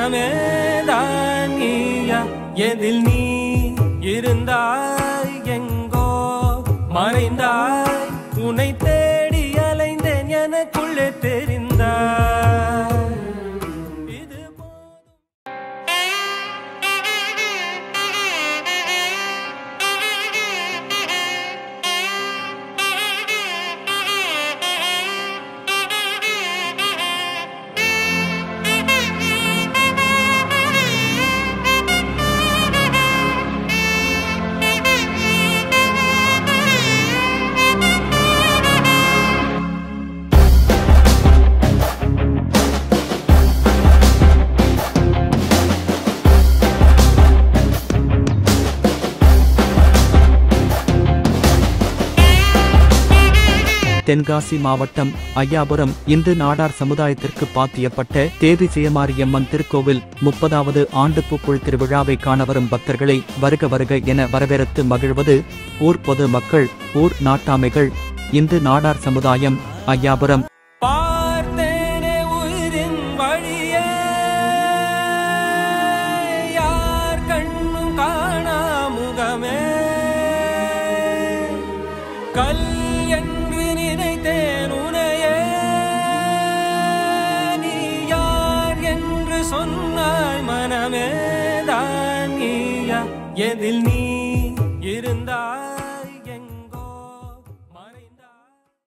மனமே தான் நீயா எதில் நீ இருந்தாய் எங்கோ மறைந்தாய் உன்னை தேடி அலைந்தேன் எனக்குள்ளே தெரிந்தாய் இது போதும் தென்காசி மாவட்டம் ஐயாபுரம் இந்து நாடார் சமுதாயத்திற்கு பாத்தியப்பட்ட தேவி ஜெயமாரியம்மன் திருக்கோவில் முப்பதாவது ஆண்டு பூக்குள் திருவிழாவை காண வரும் பக்தர்களை வருக வருக என வரவேற்று மகிழ்வது ஊர் பொது மக்கள் ஊர் நாட்டாமைகள் இந்து நாடார் சமுதாயம் ஐயாபுரம் பார்த்தேனே உயிரின் வழியே யார் கண்ணும் காணா முகமே கல் என்று நினைத்தேன் உனையே நீ யார் என்று சொன்னாய் மனமே தான் நீயா எதில் நீ